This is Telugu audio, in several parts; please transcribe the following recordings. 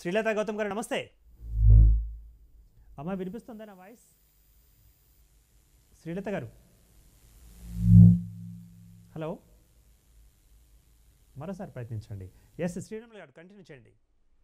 శ్రీలత గౌతమ్ గారు నమస్తే అమ్మ వినిపిస్తుందా నా వాయిస్ శ్రీలత గారు హలో మరోసారి ప్రయత్నించండి ఎస్ శ్రీరాములు గారు కంటిన్యూ చేయండి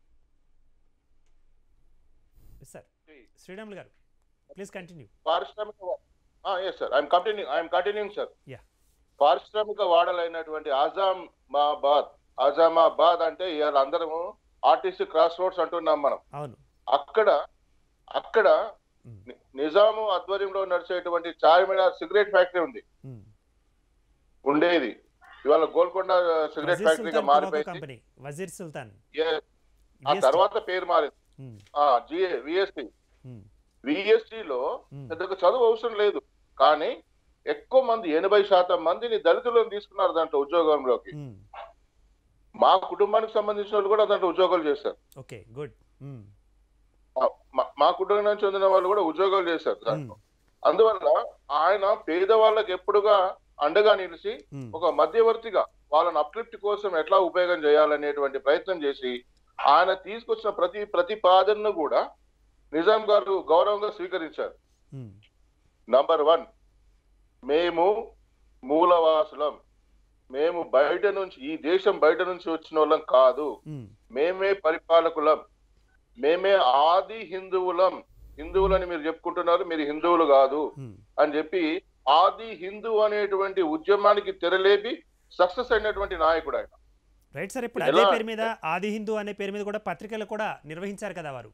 yes sir Sriramulu garu please continue పారిశ్రామిక yes sir I'm continue I'm continuing sir ya పారిశ్రామిక వాడలైనటువంటి ఆజామాబాద్ ఆజామాబాద్ అంటే ఇవాళ అందరము ఆర్టీసీ క్రాస్ రోడ్స్ అంటున్నాం మనం అవును అక్కడ అక్కడ మ్, ని- నిజాము ఆధ్వర్యంలో నడిచేటువంటి చార్మినార్ సిగరెట్ ఫ్యాక్టరీ ఉంది మ్. ఉండేది ఇవాళ గోల్కొండ సిగరెట్ వజీర్ ఫ్యాక్టరీగా సుల్తాన్ టొబాకో మారిపోయింది కంపెనీ వజీర్ సుల్తాన్ ఏ- ఆ VST. తర్వాత పేరు మారింది మ్, జిఏ విఎస్టి మ్, విఎస్టి లో మ్. పెద్దగా చదువు అవసరం లేదు కానీ ఎక్కువ మంది ఎనభై శాతం మందిని దళితులను తీసుకున్నారు దాంట్లో ఉద్యోగంలోకి మ్. మా కుటుంబానికి సంబంధించిన వాళ్ళు కూడా దాంట్లో ఉద్యోగాలు చేశారు ఓకే గుడ్ మ్, మా- మా- మా కుటుంబానికి చెందిన వాళ్ళు కూడా ఉద్యోగాలు చేశారు దాంట్లో అందువల్ల ఆయన పేదవాళ్ళకి ఎప్పుడుగా అండగా నిలిచి మ్, ఒక మధ్యవర్తిగా వాళ్ళని అప్లిఫ్ట్ కోసం ఎట్లా ఉపయోగం చేయాలనేటువంటి ప్రయత్నం చేసి ఆయన తీసుకొచ్చిన ప్రతి ప్రతిపాదనను కూడా నిజాం గారు గౌరవంగా స్వీకరించారు మ్, నంబర్ వన్ మేము మూలవాసులం మేము బయట నుంచి ఈ దేశం బయట నుంచి వచ్చిన వాళ్ళం కాదు మ్, మేమే పరిపాలకులం మేమే ఆది హిందువులం హిందువులని మీరు చెప్పుకుంటున్నారు మీరు హిందువులు కాదు మ్. అని చెప్పి ఆది హిందూ అనేటువంటి ఉద్యమానికి తెరలేపి సక్సెస్ అయినటువంటి నాయకుడు ఆయన రైట్ సార్ ఇప్పుడు అదే ఎలా- పేరు మీద ఆది హిందూ అనే పేరు మీద కూడా పత్రికలు కూడా నిర్వహించారు కదా వారు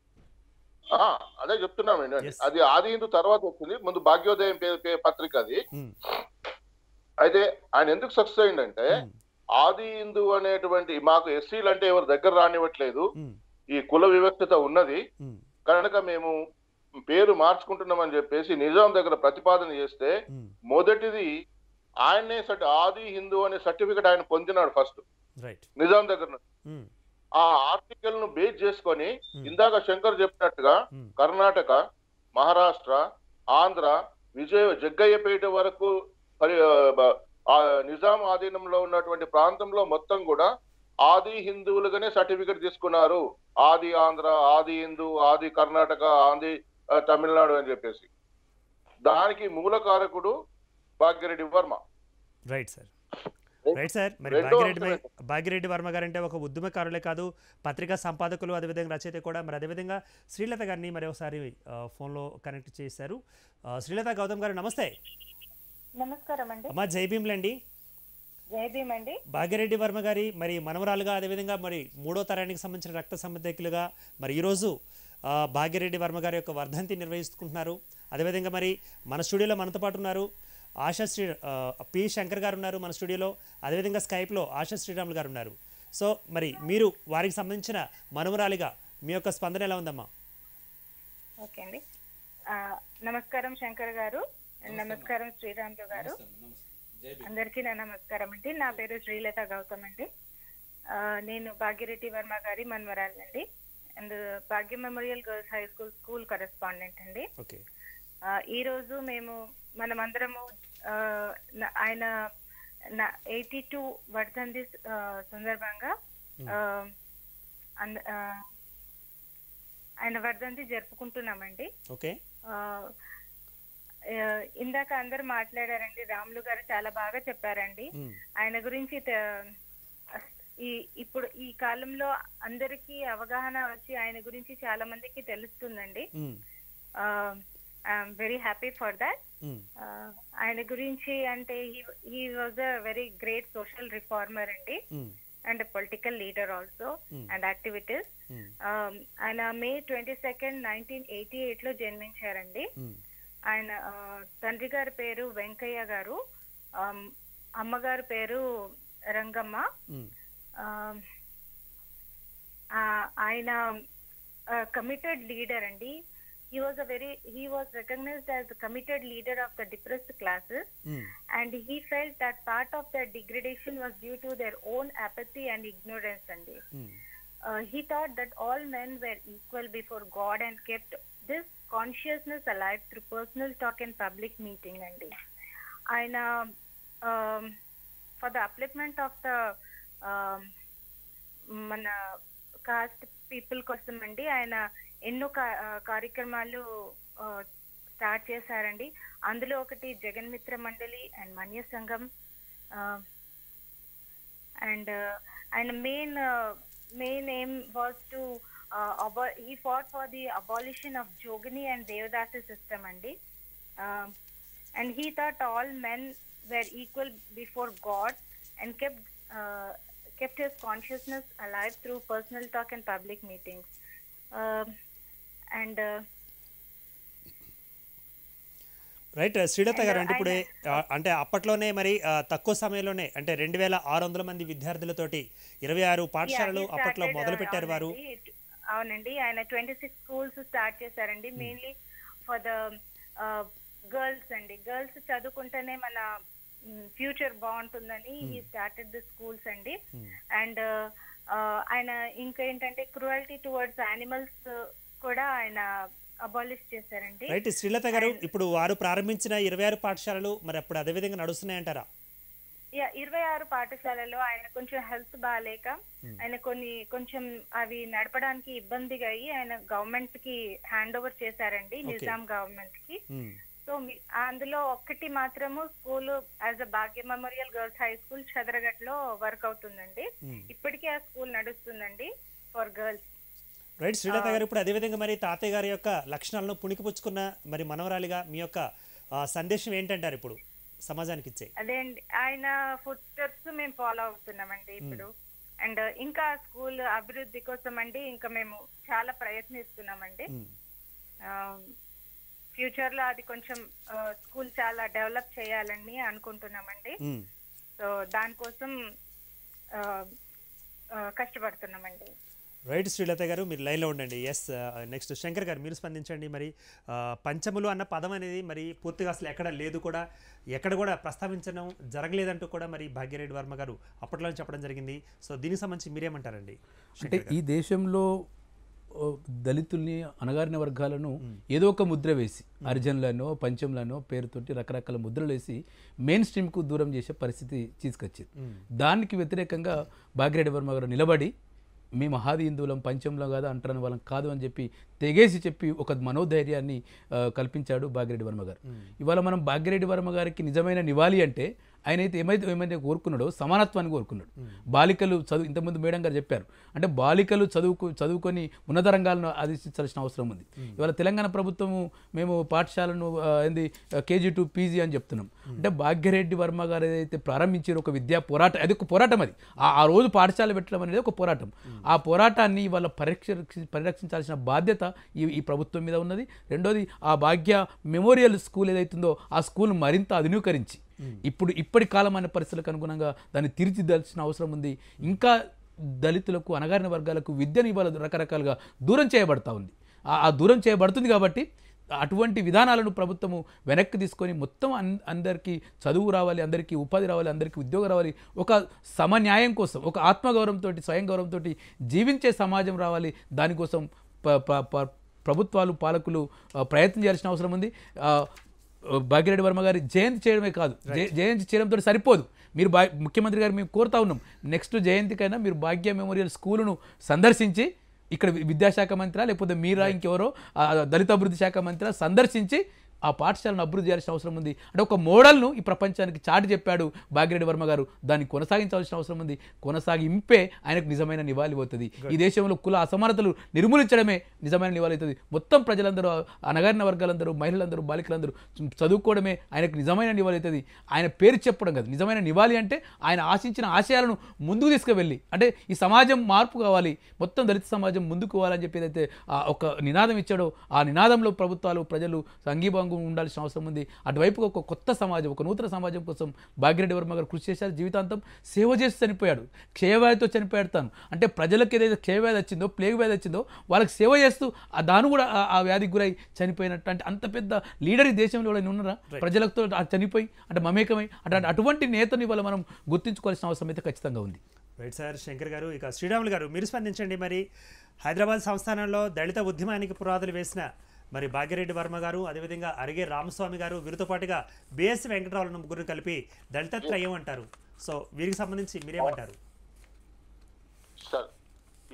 ఆ, అదే చెప్తున్నాం ఏంటంటే Yes. అది ఆది హిందూ తర్వాత వచ్చింది ముందు భాగ్యోదయం పే- పే- పత్రిక అది మ్, అయితే ఆయన ఎందుకు సక్సెస్ అయిందంటే మ్, ఆది హిందూ అనేటువంటి మాకు ఎస్సీలు అంటే ఎవరు దగ్గర రానివ్వట్లేదు మ్, ఈ కుల వివక్షత ఉన్నది మ్, కనుక మేము పేరు మార్చుకుంటున్నామని చెప్పేసి నిజాం దగ్గర ప్రతిపాదన చేస్తే మ్. మొదటిది ఆయనే సర్టి ఆది హిందూ అనే సర్టిఫికెట్ ఆయన పొందినాడు ఫస్ట్ రైట్ నిజాం దగ్గర నుంచి. మ్, ఆ ఆర్టికల్ ను బేస్ చేసుకొని Hmm. ఇందాక శంకర్ చెప్పినట్టుగా మ్, కర్ణాటక మహారాష్ట్ర ఆంధ్ర విజయ జగ్గయ్యపేట వరకు పరి- ఆ, బ- ఆ నిజాం ఆధీనంలో ఉన్నటువంటి ప్రాంతంలో మొత్తం కూడా ఆది హిందువులుగానే సర్టిఫికెట్ తీసుకున్నారు ఆది ఆంధ్ర ఆది హిందూ ఆది కర్ణాటక ఆది ఆ, తమిళనాడు అని చెప్పేసి దానికి మూల కారకుడు Bhagya Reddy Varma right sir right sir మరి రెండో భాగ్యరెడ్డి అంశం మై- భాగ్యరెడ్డి వర్మ గారు అంటే ఒక ఉద్యమకారులే కాదు పత్రికా సంపాదకులు అదేవిధంగా రచయిత కూడా మరి అదేవిధంగా శ్రీలత గారిని మరి ఒకసారి ఆ, ఫోన్లో కనెక్ట్ చేశారు ఆ, శ్రీలత గౌతమ్ గారు నమస్తే నమస్కారం అండి అమ్మా జై భీమ్లండి జై భీమ్ అండి భాగ్యరెడ్డి వర్మ గారి మరి మనవరాలుగా అదేవిధంగా మరి మూడో తరానికి సంబంధించిన రక్త సంబంధికులుగా మరి ఈరోజు ఆ, భాగ్యరెడ్డి వర్మ గారి యొక్క వర్ధంతి నిర్వహిస్తుకుంటున్నారు అదేవిధంగా మరి మన స్టూడియోలో మనతో పాటు ఉన్నారు ఆశా శ్రీ ఆ, పి శంకర్ గారు ఉన్నారు మన స్టూడియోలో అదేవిధంగా స్కైప్లో ఆశా శ్రీరాములు గారు ఉన్నారు సో మరి మీరు వారికి సంబంధించిన మనవరాలిగా మీ యొక్క స్పందన ఎలా ఉందమ్మా ఓకే అండి ఆ, నమస్కారం శంకర్ గారు నమస్కారం శ్రీరాములు గారు అందరికీ నా నమస్కారం అండి నా పేరు శ్రీలత గౌతమ్ అండి ఆ, నేను భాగ్యరెడ్డి వర్మ గారి మన్వరాలండి and Bhagya memorial girls high school school correspondent అండి ఓకే ఆ, ఈ రోజు మేము మనమందరము ఆ, న- ఆయన ఎయిటీ టూ వర్ధంతి ఆ, సందర్భంగా ఆ, అంద- ఆ, ఆయన వర్ధంతి జరుపుకుంటున్నామండి ఓకే ఆ, ఆ, ఇందాక అందరు మాట్లాడారండి రాములు గారు చాలా బాగా చెప్పారండి ఉమ్, ఆయన గురించి త- ఈ ఇప్పుడు ఈ కాలంలో అందరికీ అవగాహన వచ్చి ఆయన గురించి చాలా మందికి తెలుస్తుందండి um, I'm very happy for that um, ఆయన గురించి అంటే he was a very great social reformer అండి um, and political leader also Hmm. And activities um, ఆయన May twenty second nineteen eighty eight లో జన్మించారండి ఉమ్, ఆయన ఆ, తండ్రి గారి పేరు వెంకయ్య గారు ఆమ్, అమ్మగారి పేరు రంగమ్మ ఉమ్, ఆమ్, ఆ, ఆయన కమిటెడ్ లీడర్ అండి he was a very he was recognized as a committed leader of the depressed classes um, and he felt that part of their degradation was due to their own apathy and ignorance and um, uh, he thought that all men were equal before god and kept this consciousness alive through personal talk and public meeting and ఆయన for the upliftment of the మన కాస్ట్ పీపుల్ కోసం అండి ఆయన ఎన్నో కా- ఆ, కార్యక్రమాలు స్టార్ట్ చేశారండి అందులో ఒకటి జగన్మిత్ర మండలి అండ్ మన్య సంఘం అండ్ ఆయన main main aim was to uh fight for the abolition of Jogini and Devadasi system అండి and he thought all men were equal before God and kept kept his consciousness alive through personal talk and public meetings. Um and uh, right Srilatha garu అంటే ఇప్పుడు ఆయన- ఆ, అంటే అప్పట్లోనే మరి ఆ, తక్కువ సమయంలోనే అంటే రెండు వేల ఆరు వందల మంది విద్యార్థులతోటి ఇరవై ఆరు పాఠశాలలు yeah, he అప్పట్లో started, మొదలు uh, పెట్టారు వారు అవునండి. అవునండి ఆయన ట్వంటీ సిక్స్ స్కూల్స్ స్టార్ట్ చేశారండి మెయిన్లీ ఫర్ ద గర్ల్స్ అండి గర్ల్స్ చదువుకుంటేనే మన ఫ్యూచర్ బాగుంటుందని ఈ స్టార్టెడ్ ద స్కూల్స్ అండి అండ్ ఆయన ఇంకా ఏంటంటే క్రువాలిటీ టువర్డ్స్ యానిమల్స్ కూడా ఆయన అబాలిష్ చేశారండి రైట్ శ్రీలత గారు ఇప్పుడు వారు ప్రారంభించిన ఇరవై ఆరు పాఠశాలలు మరి అప్పుడు అదే విధంగా నడుస్తున్నాయంటారా యా ఇరవై ఆరు పాఠశాలలో ఆయన కొంచెం హెల్త్ బాగాలేక ఆయన కొన్ని కొంచెం అవి నడపడానికి ఇబ్బందిగా అయ్యి ఆయన గవర్నమెంట్ కి హ్యాండ్ ఓవర్ చేశారండి నిజాం గవర్నమెంట్ కి మ్మ్. సో మీ- అందులో ఒక్కటి మాత్రము school as a Bhagya memorial girls high school చదరగట్లో వర్క్ అవుతుందండి మ్మ్. ఇప్పటికీ ఆ స్కూల్ నడుస్తుందండి ఫర్ గర్ల్స్ రైట్ శ్రీలత గారు ఇప్పుడు అదేవిధంగా మరి తాతయ్య గారి యొక్క లక్షణాలను పుణికిపుచ్చుకున్న మరి మనవరాలిగా మీ యొక్క ఆ, సందేశం ఏంటంటారు ఇప్పుడు సమాజానికి ఇచ్చే అదే అండి ఆయన ఫుడ్ స్టెప్స్ మేము ఫాలో అవుతున్నామండి ఇప్పుడు అండ్ ఇంకా స్కూల్ అభివృద్ధి కోసం అండి ఇంకా మేము చాలా ప్రయత్నిస్తున్నామండి మ్మ్. ఫ్యూచర్ లో అది కొంచెం స్కూల్ చాలా డెవలప్ చేయాలని అనుకుంటున్నామండి మ్మ్. సో దానికోసం ఆ, ఆ, కష్టపడుతున్నామండి రైట్ శ్రీలత గారు మీరు లైన్లో ఉండండి ఎస్ నెక్స్ట్ శంకర్ గారు మీరు స్పందించండి మరి ఆ, పంచములు అన్న పదం అనేది మరి పూర్తిగా అసలు ఎక్కడ లేదు కూడా ఎక్కడ కూడా ప్రస్తావించడం జరగలేదంటూ కూడా మరి భాగ్యరెడ్డి వర్మ గారు అప్పట్లో చెప్పడం జరిగింది సో దీనికి సంబంధించి మీరేమంటారండి అంటే ఈ దేశంలో ఓ, దళితుల్ని అణగారిన వర్గాలను ఏదో ఒక ముద్ర వేసి హరిజనులనో పంచంలనో పేరుతోటి రకరకాల ముద్రలు వేసి మెయిన్ స్ట్రీమ్కు దూరం చేసే పరిస్థితి తీసుకొచ్చింది దానికి వ్యతిరేకంగా భాగ్యరెడ్డి వర్మ గారు నిలబడి మేము మహాది హిందువులం పంచంలో కాదు అంటారని వాళ్ళం కాదు అని చెప్పి తెగేసి చెప్పి ఒక మనోధైర్యాన్ని ఆ, కల్పించాడు భాగ్యరెడ్డి వర్మ గారు ఇవాళ మనం భాగ్యరెడ్డి వర్మ గారికి నిజమైన నివాళి అంటే ఆయన అయితే ఏమైతే ఏమైతే కోరుకున్నాడో సమానత్వాన్ని కోరుకున్నాడు బాలికలు చదువు ఇంతకుముందు మేడం గారు చెప్పారు అంటే బాలికలు చదువుకు చదువుకొని ఉన్నత రంగాలను ఆదిశించాల్సిన అవసరం ఉంది ఇవాళ తెలంగాణ ప్రభుత్వము మేము పాఠశాలను ఆ, ఏంది కేజీ టు పీజీ అని చెప్తున్నాం అంటే భాగ్యరెడ్డి వర్మ గారు ఏదైతే ప్రారంభించారో ఒక విద్యా పోరాటం అది ఒక పోరాటం అది ఆ ఆ రోజు పాఠశాల పెట్టడం అనేది ఒక పోరాటం ఆ పోరాటాన్ని ఇవాళ పరిరక్ష పరిరక్షించాల్సిన బాధ్యత ఈ ఈ ప్రభుత్వం మీద ఉన్నది రెండోది ఆ భాగ్య మెమోరియల్ స్కూల్ ఏదైతుందో ఆ స్కూల్ మరింత ఆధునీకరించి ఇప్పుడు ఇప్పటి కాలం అనే పరిస్థితులకు అనుగుణంగా దాన్ని తీర్చిదాల్సిన అవసరం ఉంది ఇంకా దళితులకు అణగారిన వర్గాలకు విద్యను ఇవాళ రకరకాలుగా దూరం చేయబడతా ఉంది ఆ- ఆ దూరం చేయబడుతుంది కాబట్టి అటువంటి విధానాలను ప్రభుత్వము వెనక్కి తీసుకొని మొత్తం అన్ అందరికీ చదువు రావాలి అందరికీ ఉపాధి రావాలి అందరికీ ఉద్యోగం రావాలి ఒక సమన్యాయం కోసం ఒక ఆత్మగౌరవంతో స్వయం గౌరవంతో జీవించే సమాజం రావాలి దానికోసం ప- ప- ప- ప్రభుత్వాలు పాలకులు ఆ, ప్రయత్నం చేయాల్సిన అవసరం ఉంది ఆ, భాగ్యరెడ్డి వర్మ గారి జయంతి చేయడమే కాదు జయ- జయంతి చేయడంతో సరిపోదు మీరు బా ముఖ్యమంత్రి గారు మేము కోరుతా ఉన్నాం నెక్స్ట్ జయంతికైనా మీరు భాగ్య మెమోరియల్ స్కూలును సందర్శించి ఇక్కడ వి- విద్యాశాఖ మంత్రి లేకపోతే మీరా ఇంకెవరో ఆ, దళిత అభివృద్ధి శాఖ మంత్రి సందర్శించి ఆ పాఠశాలను అభివృద్ధి చేయాల్సిన అవసరం ఉంది అంటే ఒక మోడల్ను ఈ ప్రపంచానికి చాటి చెప్పాడు భాగ్యరెడ్డి వర్మ గారు దాన్ని కొనసాగించాల్సిన అవసరం ఉంది కొనసాగింపే ఆయనకు నిజమైన నివాళి అవుతుంది ఈ దేశంలో కుల అసమానతలు నిర్మూలించడమే నిజమైన నివాళి అవుతుంది మొత్తం ప్రజలందరూ అనగారిన వర్గాలందరూ మహిళలందరూ బాలికలందరూ చు- చదువుకోవడమే ఆయనకు నిజమైన నివాళి అవుతుంది ఆయన పేరు చెప్పడం కాదు నిజమైన నివాళి అంటే ఆయన ఆశించిన ఆశయాలను ముందుకు తీసుకువెళ్ళి అంటే ఈ సమాజం మార్పు కావాలి మొత్తం దళిత సమాజం ముందుకు పోవాలని చెప్పి ఏదైతే ఆ ఒక నినాదం ఇచ్చాడో ఆ నినాదంలో ప్రభుత్వాలు ప్రజలు సంఘీభాగం ఉండాల్సిన అవసరం ఉంది అటువైపు ఒక కొత్త సమాజం ఒక నూతన సమాజం కోసం భాగ్యరెడ్డి వర్మ గారు కృషి చేశారు జీవితాంతం సేవ చేసి చనిపోయాడు క్షయవ్యాధితో చనిపోయాడు తాను అంటే ప్రజలకు ఏదైతే క్షయవ్యాధి వచ్చిందో ప్లేగ్ వ్యాధి వచ్చిందో వాళ్ళకి సేవ చేస్తూ ఆ దాను కూడా ఆ- ఆ వ్యాధికి గురై చనిపోయినట్టు అంటే అంత పెద్ద లీడర్ ఈ దేశంలో ఎవరైనా ఉన్నారా ప్రజలతో ఆ చనిపోయి అంటే మమేకమై అంటే అటువంటి నేతని ఇవాళ మనం గుర్తించుకోవాల్సిన అవసరం అయితే ఖచ్చితంగా ఉంది రైట్ సార్ శంకర్ గారు ఇక శ్రీరాములు గారు మీరు స్పందించండి మరి హైదరాబాద్ సంస్థానంలో దళిత ఉద్యమానికి పునాదులు వేసిన మరి భాగ్యరెడ్డి వర్మ గారు అదేవిధంగా అరిగే రామస్వామి గారు వీరితో పాటుగా బిఎస్ వెంకటరావులను ముగ్గురు కలిపి దళిత త్రయం అంటారు సో వీరికి సంబంధించి మీరేమంటారు సార్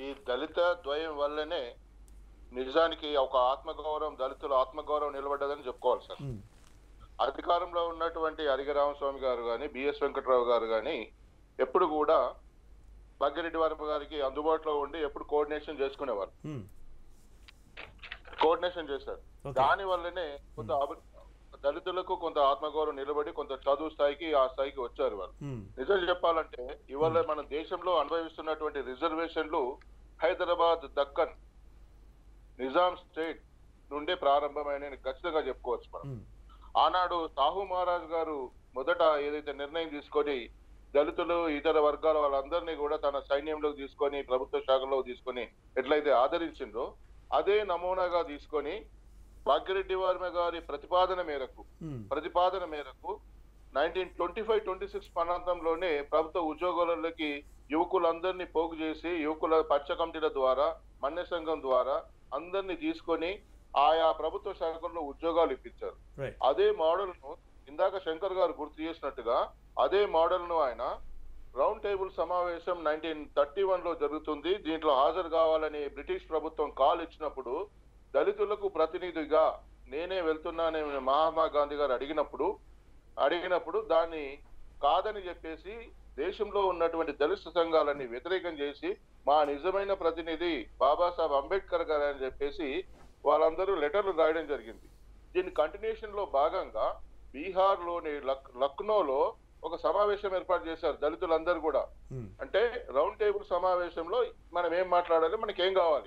ఈ దళిత ద్వయం వల్లనే నిజానికి ఒక ఆత్మగౌరవం దళితుల ఆత్మగౌరవం నిలబడ్డదని చెప్పుకోవాలి సార్ ఉమ్, అధికారంలో ఉన్నటువంటి హరిగరామస్వామి గారు కానీ బిఎస్ వెంకట్రావు గారు కానీ ఎప్పుడు కూడా భాగ్యరెడ్డి వర్మ గారికి అందుబాటులో ఉండి ఎప్పుడు కోఆర్డినేషన్ చేసుకునేవారు ఉమ్, కోఆర్డినేషన్ చేశారు Okay. దాని వల్లనే కొంత అభి- దళితులకు కొంత ఆత్మగౌరవం నిలబడి కొంత చదువు స్థాయికి ఆ స్థాయికి వచ్చారు వాళ్ళు ఉమ్, నిజం చెప్పాలంటే ఇవాళ మన దేశంలో అనుభవిస్తున్నటువంటి రిజర్వేషన్లు హైదరాబాద్ దక్కన్ నిజాం స్టేట్ నుండే ప్రారంభమైన ఖచ్చితంగా చెప్పుకోవచ్చు మనం ఉమ్, ఆనాడు సాహు మహారాజ్ గారు మొదట ఏదైతే నిర్ణయం తీసుకొని దళితులు ఇతర వర్గాల వాళ్ళందరినీ కూడా తన సైన్యంలోకి తీసుకొని ప్రభుత్వ శాఖలోకి తీసుకొని ఎట్లయితే ఆదరించిందో అదే నమూనాగా తీసుకొని భాగ్యరెడ్డి వర్మ గారి ప్రతిపాదన మేరకు ఉమ్, ప్రతిపాదన మేరకు nineteen twenty five twenty six ప్రాంతంలోనే ప్రభుత్వ ఉద్యోగాలలోకి యువకులందరినీ పోగు చేసి యువకుల పచ్చ కమిటీల ద్వారా మన్య సంఘం ద్వారా అందరినీ తీసుకొని ఆయా ప్రభుత్వ శాఖల్లో ఉద్యోగాలు ఇప్పించారు రైట్ అదే మోడల్ ను ఇందాక శంకర్ గారు గుర్తు చేసినట్టుగా అదే మోడల్ ను ఆయన రౌండ్ టేబుల్ సమావేశం నైన్టీన్ థర్టీ వన్ లో జరుగుతుంది దీంట్లో హాజరు కావాలని బ్రిటిష్ ప్రభుత్వం కాల్ ఇచ్చినప్పుడు దళితులకు ప్రతినిధిగా నేనే వెళ్తున్నానని మహాత్మా గాంధీ గారు అడిగినప్పుడు అడిగినప్పుడు దాన్ని కాదని చెప్పేసి దేశంలో ఉన్నటువంటి దళిత సంఘాలన్నీ వ్యతిరేకం చేసి మా నిజమైన ప్రతినిధి బాబాసాహెబ్ అంబేద్కర్ గారు అని చెప్పేసి వాళ్ళందరూ లెటర్లు రాయడం జరిగింది దీని కంటిన్యూషన్ లో భాగంగా బీహార్ లోని లక్ లక్నోలో ఒక సమావేశం ఏర్పాటు చేశారు దళితులందరూ కూడా ఉమ్, అంటే రౌండ్ టేబుల్ సమావేశంలో మనం ఏం మాట్లాడాలి మనకి ఏం కావాలి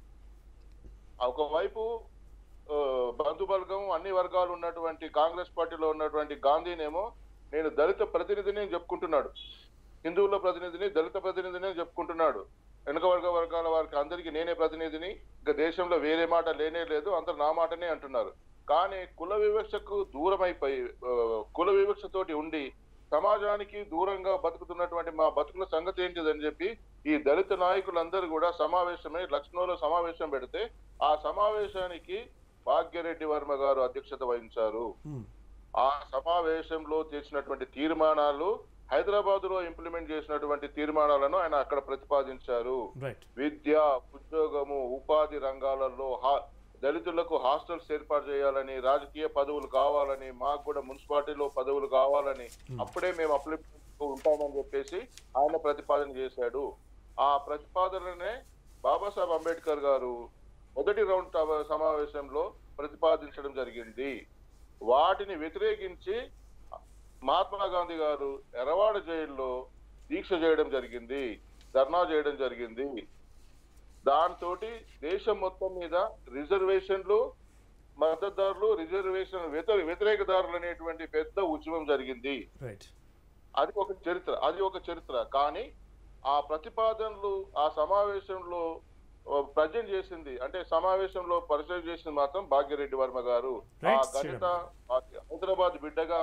ఒకవైపు ఆ, బంధుబలగం అన్ని వర్గాలు ఉన్నటువంటి కాంగ్రెస్ పార్టీలో ఉన్నటువంటి గాంధీనేమో నేను దళిత ప్రతినిధిని అని చెప్పుకుంటున్నాడు హిందువుల ప్రతినిధిని దళిత ప్రతినిధిని అని చెప్పుకుంటున్నాడు వెనుక వర్గ వర్గాల వారికి అందరికీ నేనే ప్రతినిధిని ఇంకా దేశంలో వేరే మాట లేనే లేదు అందరు నా మాటనే అంటున్నారు కానీ కుల వివక్షకు దూరం అయిపోయి ఆ, కుల వివక్షతోటి ఉండి సమాజానికి దూరంగా బతుకుతున్నటువంటి మా బతుకుల సంగతి ఏంటిదని చెప్పి ఈ దళిత నాయకులందరూ కూడా సమావేశమై లక్ష్నోలో సమావేశం పెడితే ఆ సమావేశానికి భాగ్యరెడ్డి వర్మ గారు అధ్యక్షత వహించారు ఉమ్, ఆ సమావేశంలో చేసినటువంటి తీర్మానాలు హైదరాబాద్ లో ఇంప్లిమెంట్ చేసినటువంటి తీర్మానాలను ఆయన అక్కడ ప్రతిపాదించారు రైట్ విద్య ఉద్యోగము ఉపాధి రంగాలలో హా- దళితులకు హాస్టల్స్ ఏర్పాటు చేయాలని రాజకీయ పదవులు కావాలని మాకు కూడా మున్సిపాలిటీలో పదవులు కావాలని అప్పుడే మేము అప్లై ఉంటామని చెప్పేసి ఆయన ప్రతిపాదన చేశాడు ఆ ప్రతిపాదననే బాబాసాహెబ్ అంబేద్కర్ గారు మొదటి రౌండ్ సమ- సమావేశంలో ప్రతిపాదించడం జరిగింది వాటిని వ్యతిరేకించి మహాత్మా గాంధీ గారు ఎర్రవాడ జైల్లో దీక్ష చేయడం జరిగింది ధర్నా చేయడం జరిగింది దాంతో దేశం మొత్తం మీద రిజర్వేషన్లు మద్దతుదారులు రిజర్వేషన్ వ్యతిరే- వ్యతిరేకదారులు అనేటువంటి పెద్ద ఉద్యమం జరిగింది రైట్ అది ఒక చరిత్ర అది ఒక చరిత్ర కానీ ఆ ప్రతిపాదనలు ఆ సమావేశంలో ప్రజెంట్ చేసింది అంటే సమావేశంలో పరిచయం చేసింది మాత్రం భాగ్యరెడ్డి వర్మ గారు ఆ Right, ఘనత ఆ హైదరాబాద్ బిడ్డగా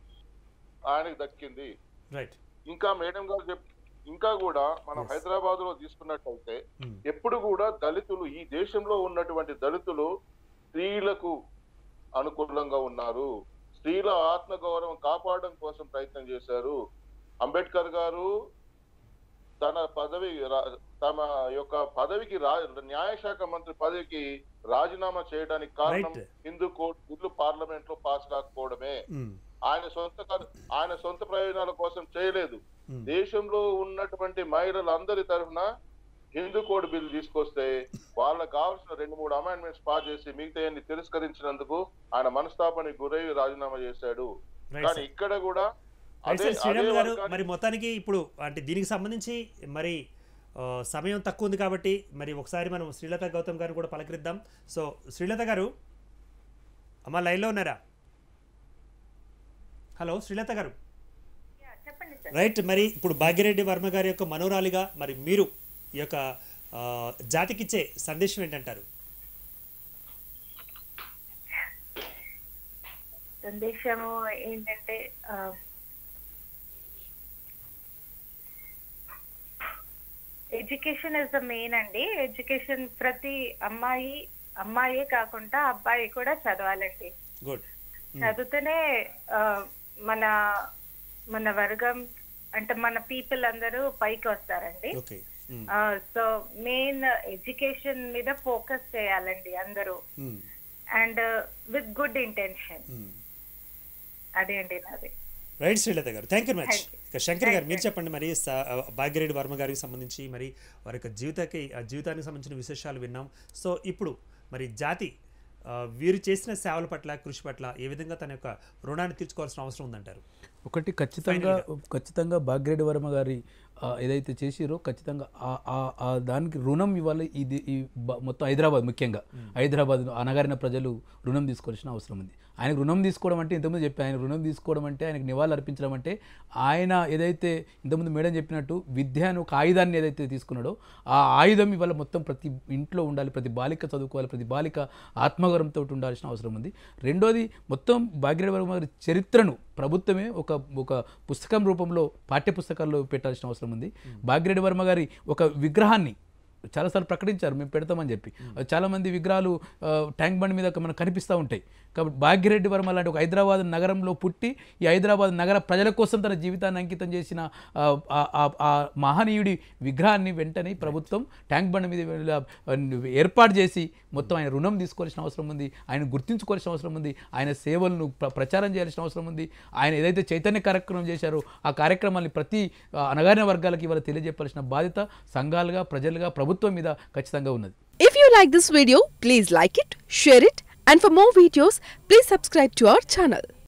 ఆయనకు దక్కింది రైట్ ఇంకా మేడం గారు చెప్ ఇంకా కూడా మనం Yes. హైదరాబాద్ లో తీసుకున్నట్టయితే ఉమ్, ఎప్పుడు కూడా దళితులు ఈ దేశంలో ఉన్నటువంటి దళితులు స్త్రీలకు అనుకూలంగా ఉన్నారు స్త్రీల ఆత్మగౌరవం కాపాడడం కోసం ప్రయత్నం చేశారు అంబేద్కర్ గారు తన పదవి రా- తమ యొక్క పదవికి రా న్యాయశాఖ మంత్రి పదవికి రాజీనామా చేయడానికి కారణం Right. Hindu code bill parliament లో పాస్ కాకపోవడమే ఉమ్, ఆయన సొంత కర్- ఆయన సొంత ప్రయోజనాల కోసం చేయలేదు ఉమ్, దేశంలో ఉన్నటువంటి మహిళలందరి తరఫున హిందూ కోడ్ బిల్ తీసుకొస్తే వాళ్ళకి కావాల్సిన రెండు మూడు అమెండ్మెంట్స్ పాస్ చేసి మిగతా తిరస్కరించినందుకు ఆయన మనస్తాపానికి గురై రాజీనామా చేశాడు రైట్ కానీ సార్ ఇక్కడ కూడా రైట్ అదే సార్ శ్రీరామ్ అదే గారు వర్గాన్ని- మరి మొత్తానికి ఇప్పుడు అంటే దీనికి సంబంధించి మరి ఆ, సమయం తక్కువ ఉంది కాబట్టి మరి ఒకసారి మనం శ్రీలత గౌతమ్ గారిని కూడా పలకరిద్దాం సో శ్రీలత గారు అమ్మ లైన్లో ఉన్నారా హలో శ్రీలత గారు యా, చెప్పండి సార్ రైట్ మరి ఇప్పుడు భాగ్యరెడ్డి వర్మ గారి యొక్క మనోరాలిగా మరి మీరు ఈ యొక్క ఆ, జాతికిచ్చే సందేశం ఏంటంటారు సందేశము ఏంటంటే ah, education is the main అండి ఎడ్యుకేషన్ ప్రతి అమ్మాయి అమ్మాయే కాకుండా అబ్బాయి కూడా చదవాలండి గుడ్ చదివితేనే ఆ, మన మన వర్గం అంటే మన పీపుల్ అందరూ పైకి వస్తారండి ఓకే సో మెయిన్ ఎడ్యుకేషన్ మీద ఫోకస్ చేయాలండి అందరూ అండ్ విత్ గుడ్ ఇంటెన్షన్ అదే అండి నాది రైట్ శ్రీలత గారు thank you much Thank you. ఇక శంకర్ గారు మీరు చెప్పండి మరి స- భాగ్యరెడ్డి వర్మ గారికి సంబంధించి మరి వారి యొక్క జీవితకి ఆ జీవితానికి సంబంధించిన విశేషాలు విన్నాం సో ఇప్పుడు మరి జాతి ఆ, వీరు చేసిన సేవల పట్ల కృషి పట్ల ఏ విధంగా తన యొక్క రుణాన్ని తీర్చుకోవాల్సిన అవసరం ఉందంటారు ఒకటి ఖచ్చితంగా ఖచ్చితంగా భాగ్యరెడ్డి వర్మ గారి ఆ, ఏదైతే చేసిరో ఖచ్చితంగా ఆ- ఆ- ఆ దానికి రుణం ఇవ్వాలి ఇది ఈ బ- మొత్తం హైదరాబాద్ ముఖ్యంగా హైదరాబాద్ అనగారిన ప్రజలు రుణం తీసుకోవాల్సిన అవసరం ఉంది ఆయన రుణం తీసుకోవడం అంటే ఇంతకుముందు చెప్పి ఆయన రుణం తీసుకోవడం అంటే ఆయనకు నివాళులు అర్పించడం అంటే ఆయన ఏదైతే ఇంతకుముందు మేడం చెప్పినట్టు విద్య అని ఒక ఆయుధాన్ని ఏదైతే తీసుకున్నాడో ఆ ఆయుధం ఇవాళ మొత్తం ప్రతి ఇంట్లో ఉండాలి ప్రతి బాలిక చదువుకోవాలి ప్రతి బాలిక ఆత్మగౌరవంతో ఉండాల్సిన అవసరం ఉంది రెండోది మొత్తం భాగ్యరెడ్డి వర్మ గారి చరిత్రను ప్రభుత్వమే ఒక ఒక పుస్తకం రూపంలో పాఠ్య పుస్తకాల్లో పెట్టాల్సిన అవసరం ఉంది భాగ్యరెడ్డి వర్మ గారి ఒక విగ్రహాన్ని చాలాసార్లు ప్రకటించారు మేము పెడతామని చెప్పి చాలామంది విగ్రహాలు ఆ, ట్యాంక్ బండ్ మీద మనకు కనిపిస్తూ ఉంటాయి కాబట్టి భాగ్యరెడ్డి వర్మ లాంటి ఒక హైదరాబాద్ నగరంలో పుట్టి ఈ హైదరాబాద్ నగర ప్రజల కోసం తన జీవితాన్ని అంకితం చేసిన ఆ, ఆ- ఆ- ఆ మహనీయుడి విగ్రహాన్ని వెంటనే ప్రభుత్వం ట్యాంక్ బండ్ మీద వెళ్ళ- ఏర్పాటు చేసి మొత్తం ఆయన రుణం తీసుకోవాల్సిన అవసరం ఉంది ఆయన గుర్తించుకోవాల్సిన అవసరం ఉంది ఆయన సేవలను ప్ర- ప్రచారం చేయాల్సిన అవసరం ఉంది ఆయన ఏదైతే చైతన్య కార్యక్రమం చేశారో ఆ కార్యక్రమాన్ని ప్రతి ఆ, అణగారిన వర్గాలకి ఇవాళ తెలియజెప్పాల్సిన బాధ్యత సంఘాలుగా ప్రజలుగా ప్రభుత్వం మీద ఖచ్చితంగా ఉన్నది If you like this video, please like it, share it, and for more videos, please subscribe to our channel.